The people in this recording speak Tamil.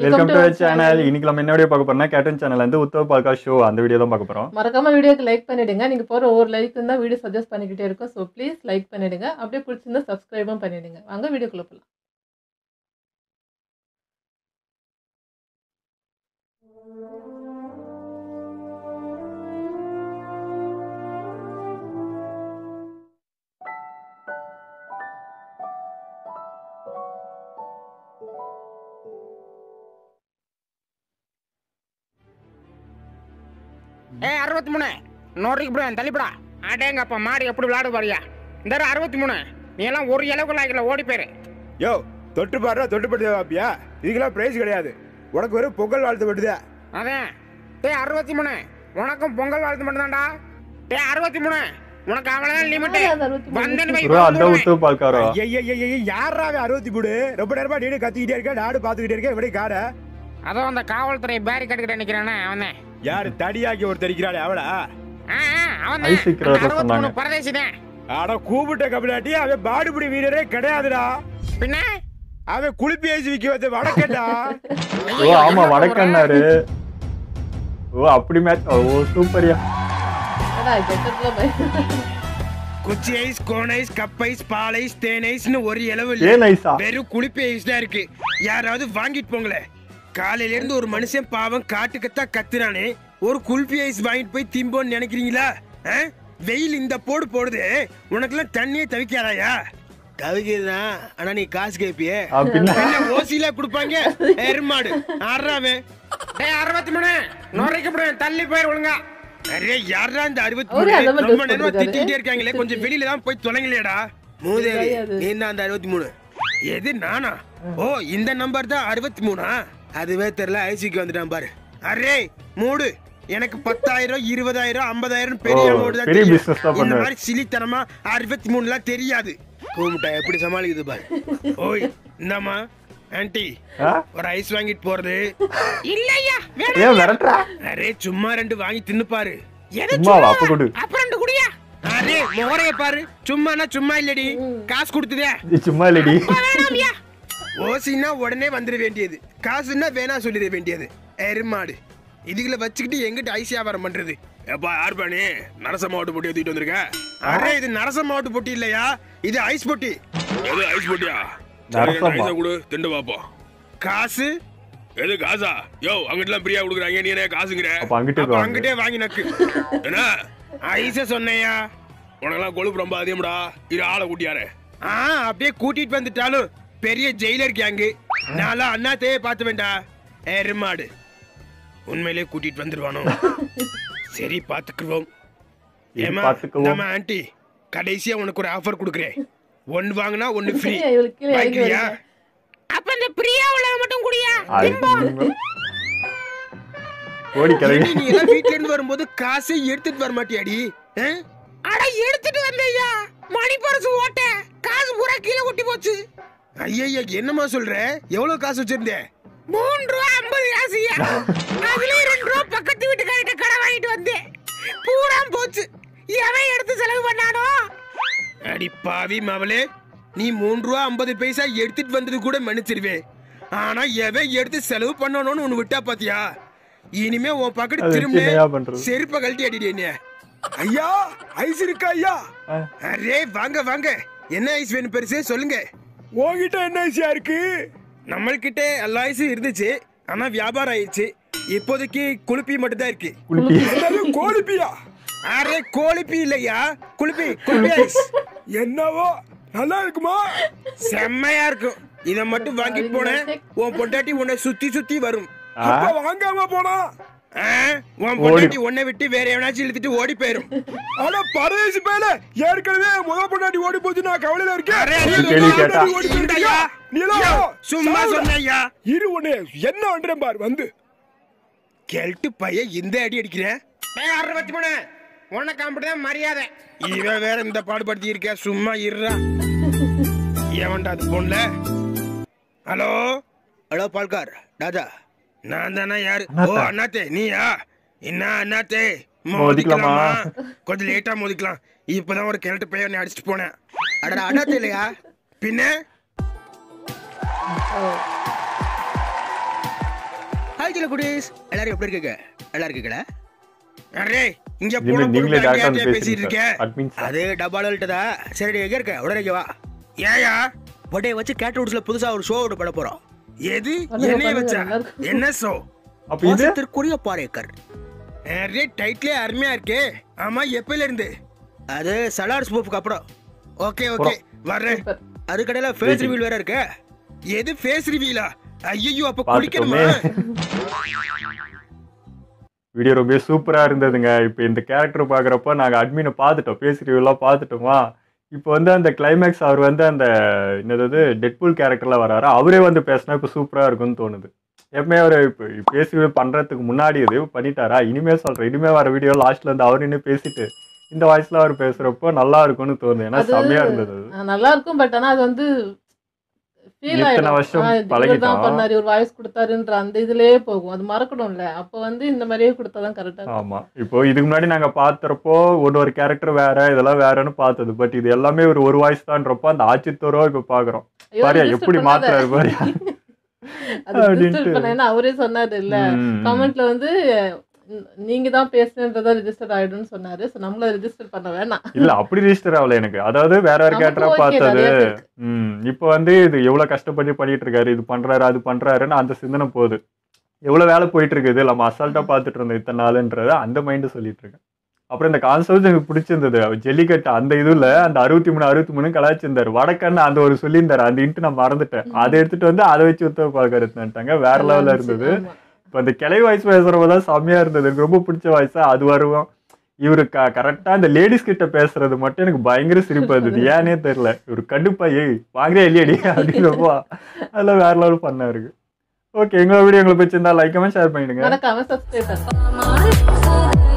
வெல்கம் டு சேனல் இன்னைக்கு நம்ம என்ன வீடியோ பார்க்க போறோம்னா கேட்டன் சேனல்ல இருந்து உத்தவ பால்கா ஷோ அந்த வீடியோ தான் பார்க்க போறோம் மறக்காம வீடியோக்கு லைக் பண்ணிடுங்க நீங்க போற ஒவ்வொரு லைக் தான் வீடியோ சஜஸ்ட் பண்ணிக்கிட்டே இருக்கும் ஸோ ப்ளீஸ் லைக் பண்ணிடுங்க அப்படியே பிடிச்சிருந்தா சப்ஸ்கிரைபும் பண்ணிடுங்க வாங்க வீடியோக்குள்ள போலாம் ஏய் அறுபத்தி மூணு நூறுக்கு இப்படி தள்ளிப்படா அடேங்கப்பா மாடு எப்படி விளையாடு பாரியா இந்த அறுபத்தி மூணு நீ எல்லாம் ஒரு இலவுக்கு லாய்க்கல ஓடி போயிரு யோ தொட்டு பாடுறா தொட்டு படுத்து பாப்பியா இதுக்கெல்லாம் பிரைஸ் கிடையாது உனக்கு வெறும் பொங்கல் வாழ்த்து பட்டுதா அதான் டேய் அறுபத்தி மூணு உனக்கும் பொங்கல் வாழ்த்து மட்டும்தான்டா டேய் அறுபத்தி மூணு உனக்கு அவ்வளவுதான் லிமிட் யாரு அது அறுபத்தி மூணு? வந்தேன்னு வை, ப்ரோ அந்த வந்துருவேன். உத்தவ பால்காரோ யாரா அறுபத்தி மூணு ரொம்ப நேரமா நீ கத்திக்கிட்டே இருக்க நாடு பாத்துக்கிட்டே இருக்க எப்படி காட அதோ அந்த காவல்துறை பேரி கட்டுக்கிட்ட நிக்கிறானே அவனே யாரு தடியாக்கி ஒரு தடிக்கிறாளே அவளா அவன் ஐஸ் விக்கிறவரை அறுபத்தி மூணு சொன்னாங்க. பரதேசி தான் ஆனா கூப்பிட்ட கபிலாட்டி அவன் பாடுபடி வீரரே கிடையாதுடா பின்ன அவன் குளிப்பி ஏசி விக்க வந்து வடக்கண்டா ஓ ஆமா வடக்கண்ணாரு ஓ அப்படி மேட்ச் ஓ சூப்பரியா என்னடா கெட்டதுல பய குச்சி ice cone ice cup ice பால் ஐஸ் தேன் ஐஸ்னு ஒரு இளவு ஏ நைஸா வெறும் குளிப்பி ஐஸ் தான் இருக்கு யாராவது வாங்கிட்டு போங்களே காலையில இருந்து ஒரு மனுஷன் பாவம் காட்டுக்கத்தான் கத்துறானே ஒரு குல்பி ஐஸ் வாங்கிட்டு போய் திம்போன்னு நினைக்கிறீங்களா ஆ? வெயில் இந்த போடு போடுது உனக்கெல்லாம் தண்ணியே தவிக்காதாயா தவிக்கிறதுதான் ஆனா நீ காசு கேப்பியே பின்ன ஓசில கொடுப்பாங்க எருமாடு ஆறாவே டேய் அறுபத்தி மூணு நூறுக்கு இப்படி தள்ளி போயிரு ஒழுங்கா அரே யாரா இந்த அறுபத்தி அவரே அந்த மாதிரி ரொம்ப dress நேரமா போட்டிருக்காரு. திட்டிகிட்டே இருக்காங்களே கொஞ்சம் வெளியில தான் போய் தொலைங்களேடா மூதேவி தெரியாது. நீ தான் அந்த அறுபத்தி மூணு எது நானா ஓ இந்த நம்பர் தான் அறுபத்தி மூணா அதுவே தெரியல ஐசிக்கு வந்துட்டான் பாரு அரே மூடு எனக்கு பத்தாயிரம் இருபதாயிரம் ஐம்பதாயிரம் பெரிய ஓ, அமௌண்ட் தான் பெரிய தெரியும். business தான் இந்த பண்ணுவாரு. மாதிரி சிலித்தனமா அறுபத்தி மூணுலாம் தெரியாது கூமிட்டா எப்படி சமாளிக்குது பாரு ஓய் இந்தாம்மா ஆன்ட்டி ஆ? ஒரு ஐஸ் வாங்கிட்டு போறது இல்லையா ஏன் மிரட்டுறா அரே சும்மா ரெண்டு வாங்கி தின்னு பாரு எது சும்மா வா, அப்ப கொடு அப்புறம் ரெண்டு குடியா அரே முகரைய பாரு சும்மானா சும்மா இல்லடி காசு கொடுத்துதே இது சும்மா இல்லடி வேணாமியா ஓசின்னா உடனே வந்துட வேண்டியது காசுன்னா வேணா சொல்லிட வேண்டியது எருமாடு இதுகளை வச்சுக்கிட்டு எங்கிட்ட ஐஸ் வியாபாரம் பண்றது எப்பா யார் பண்ணி நரச மாவட்ட பொட்டி எடுத்துட்டு வந்திருக்க அரே இது நரச மாவட்ட பொட்டி இல்லையா இது ஐஸ் பொட்டி எது ஐஸ் பொட்டியா நரசமா? கொடு திண்டு பாப்போம் காசு எது காசா யோ அங்கிட்டலாம் ஃப்ரீயா கொடுக்குறாங்க நீ என்ன காசுங்கிற அப்ப அங்கிட்டே அப்ப வாங்கு. அங்கிட்டே வாங்கி நக்கு என்ன ஐஸ சொன்னையா உனக்கெல்லாம் கொழுப்பு ரொம்ப அதிகம்டா இரு ஆளை கூட்டியாரு ஆ அப்படியே கூட்டிட்டு வந்துட்டாலும் பெரிய ஜெயிலர் கேங்கு நான்லாம் அண்ணாத்தையே பார்த்து வேண்டா எருமாடு உண்மையிலே கூட்டிட்டு வந்துருவானோ சரி பாத்துக்குவோம் இது ஏமா பாத்துக்குவோம். நம்ம ஆண்டி கடைசியா உனக்கு ஒரு ஆஃபர் கொடுக்குறேன் ஒன்னு வாங்கினா ஒன்னு ஃப்ரீ இவளுக்கு கீழே இறங்கி வாங்கிக்கிறியா வருங்க. அப்ப இந்த பிரியா உள்ள மட்டும் குடியா அது ஓடி கிளம்பி ஏடி, நீ எல்லாம் வீட்ல இருந்து வரும்போது காசை எடுத்துட்டு வர மாட்டியாடி ஆ? அட எடுத்துட்டு வந்தையா மணி பரிசு ஓட்ட காசு பூரா கீழே கொட்டி போச்சு ஐயய்ய என்னம்மா சொல்ற எவ்வளவு காசு வச்சிருந்த மூணு ரூபா ஐம்பது காசுயா அதுலயும் ரெண்டு ரூபா பக்கத்து வீட்டுக்காரிட்ட கடை வாங்கிட்டு வந்தேன் பூரா போச்சு எவன் எடுத்து செலவு பண்ணானோ அடி பாவி மவளே நீ மூணு ரூபா ஐம்பது பைசா எடுத்துட்டு வந்தது கூட மன்னிச்சிருவேன் ஆனா எவன் எடுத்து செலவு பண்ணணும்னு ஒண்ணு விட்டா பாத்தியா இனிமே உன் பக்கத்து அது திரும்ப என்னய்யா பண்றது? செருப்ப கழட்டி அடிடி என்ன ஐயா ஐஸ் இருக்கா ஐயா ஆ. அரே வாங்க வாங்க என்ன ஐஸ் வேணும் பெருசு சொல்லுங்க உன்கிட்ட என்ன ஐஸா இருக்கு நம்மள்கிட்ட எல்லா ஐஸும் இருந்துச்சு ஆனா வியாபாரம் ஆயிடுச்சு இப்போதைக்கு குளிப்பி மட்டும் தான் இருக்கு குளிப்பி கோழிப்பியா அரே கோழிப்பி இல்லையா குளிப்பி குளிப்பி ஐஸ் என்னவோ நல்லா இருக்குமா செம்மையா இருக்கும் இத மட்டும் வாங்கிட்டு போனேன் உன் பொண்டாட்டி உன்னை சுத்தி சுத்தி வரும் ஆ? வாங்காம போனா உன் ஓடி- பொண்டாட்டி உன்னை விட்டு வேற எவனாச்சும் இழுத்துட்டு ஓடி போயிரும் ஆனா பரதேசி பேல ஏற்கனவே முத பொண்டாட்டி ஓடி போச்சு நான் கவலையில இருக்கேன் கேள்வி கேட்டா. சும்மா சொன்னையா இரு உன்னை என்ன பண்றேன் பார் வந்து கெல்ட்டு பையன் இந்த அடி அடிக்கிறேன் டேய் அறுபத்தி மூணு உனக்கு அப்படிதான் மரியாதை இவன் வேற இந்த பாடுபடுத்தி இருக்க சும்மா இருறா எவன்டா அது போன்ல ஹலோ ஹலோ பால்கார் ராஜா நான் தானே யாரு ஓ அண்ணாத்தா. அண்ணாத்தே நீயா என்ன அண்ணாத்தே மோதிக்கலாமா? கொஞ்சம் லேட்டா மோதிக்கலாம் இப்பதான் ஒரு கிழட்டு பையன் அடிச்சுட்டு போனேன் அடடா அண்ணாத்தே இல்லையா பின்ன ஹாய் சில குடீஸ் எல்லாரும் எப்படி இருக்கீங்க நல்லா இருக்கீங்களா அரே இங்க இனிமே போன நீங்களே பொறுப்பு டேரக்டா அங்கேயே வந்து பேசிட்டு பேசுறீங்க இருக்கேன் அட்மின் சார் அது டபால விட்டதா சரி நீ எங்க இருக்க உடனே இங்க வா ஏயா பட்டே வச்சு கேட் ரூட்ஸ்ல புதுசா ஒரு ஷோ ஒன்று பண்ண போறோம் எது பண்ணுங்க, என்னைய பண்ணுங்க, வச்சா நல்லா இருக்கும். என்ன ஷோ அப்ப இது திருக்குறிய பாரேக்கர் நிறைய டைட்லே அருமையா இருக்கே ஆமா எப்பல இருந்து அது சலார் ஸ்பூஃப்க்கு அப்புறம் ஓகே ஓகே வர்றேன் சூப்பர் அதுக்கடையில ஃபேஸ் ரிவீல் வேற இருக்கு எது ஃபேஸ் ரிவீலா ஐயோ அப்ப குளிக்கணுமா வீடியோ ரொம்ப சூப்பரா இருந்ததுங்க இப்போ இந்த கேரக்டர் பாக்குறப்ப நாங்க அட்மினை பார்த்துட்டோம் பேசி ரிவ்யூலாம் பார்த்துட்டோமா இப்போ வந்து அந்த கிளைமேக்ஸ் அவர் வந்து அந்த என்னது டெட்பூல் கேரக்டர்ல வராரு அவரே வந்து பேசினா இப்போ சூப்பரா இருக்கும்னு தோணுது எப்பவுமே அவர் இப்போ பேசி பண்றதுக்கு முன்னாடி இது பண்ணிட்டாரா இனிமே சொல்றேன் இனிமே வர வீடியோ லாஸ்ட்ல இருந்து அவர் நின்று பேசிட்டு இந்த வாய்ஸ்ல அவர் பேசுறப்போ நல்லா இருக்கும்னு தோணுது ஏன்னா அது- செம்மையா இருந்தது அது ஆ, நல்லா இருக்கும் பட் ஆனா அது வந்து ஃபீல் எத்தனை ஆயிடும் வருஷம் ஆ, இவர் தான் பழகிட்டோம். பண்ணாரு ஒரு வாய்ஸ் கொடுத்தாருன்ற அந்த இதுலயே போகும் அது மறக்கணும்ல அப்போ வந்து இந்த மாதிரியே கொடுத்தாதான் கரெக்டா இருக்கும் ஆமா இப்போ இதுக்கு முன்னாடி நாங்க பாத்துறப்போ ஒரு ஒரு கேரக்டர் வேற இதெல்லாம் வேறன்னு பார்த்தது பட் இது எல்லாமே ஒரு ஒரு வாய்ஸ் தான்றப்போ அந்த ஆச்சித்தோரோ இப்ப பாக்குறோம் ஐயோ, பாரியா register எப்படி பண்ணாத. மாத்துறாரு பாரியா அது register அப்படின்ட்டு. பண்ணேன்னா அவரே சொன்னாரு இல்ல ம். கமெண்ட்ல வந்து ந- நீங்க தான் பேசுனன்றதா ரெஜிஸ்டர் ஆயிடும்னு சொன்னாரு சோ நம்மள ரெஜிஸ்டர் பண்ண வேணாம் இல்ல அப்படி ரெஜிஸ்டர் ஆகல எனக்கு அதாவது வேற வேற நமக்கு கேரக்டரா okay, பார்த்தது நிறைய பேருக்கு. ம் இப்போ வந்து இது எவ்வளவு கஷ்டப்பட்டு பண்ணிட்டு இருக்காரு இது பண்றாரு அது பண்றாருன்னு அந்த சிந்தனை போகுது எவ்வளவு வேலை போயிட்டு இருக்குது நம்ம அசால்ட்டா பார்த்துட்டு இருந்தோம் இத்தனை நாளுன்றத அந்த மைண்ட் சொல்லிட்டு இருக்கேன் அப்புறம் இந்த கான்செப்ட் எனக்கு பிடிச்சிருந்தது அவர் ஜல்லிக்கட்டு அந்த இதுல அந்த அறுபத்தி மூணு அறுபத்தி மூணு கலாச்சிருந்தாரு வடக்கன்னு அந்த ஒரு சொல்லியிருந்தாரு அந்த இன்ட்டு நான் மறந்துட்டேன் அதை எடுத்துட்டு வந்து அதை வச்சு உத்தவ பார்க்கறதுட்டாங்க வேற நல்லா லெவல்ல இருந்துச்சு. இருந்தது ஆமா. இப்போ அந்த கிளை வாய்ஸ் பேசுறப்ப தான் செம்மையா இருந்தது எனக்கு ரொம்ப பிடிச்ச வாய்ஸா அது வருவோம் இவரு க கரெக்டா இந்த லேடிஸ் கிட்ட பேசுறது மட்டும் எனக்கு பயங்கர சிரிப்பா இருந்தது ஏனே தெரியல இவரு கடுப்பா ஏய் வாங்குறே இல்லையடி அப்படின்றப்போ அதெல்லாம் வேற லெவல் பண்ணாரு ஓகே எங்களோட வீடியோ உங்களுக்கு பிடிச்சிருந்தா லைக் கமெண்ட் ஷேர் பண்ணிடுங்க மறக்காம சப்ஸ்கிரைப் பண்ணுங்க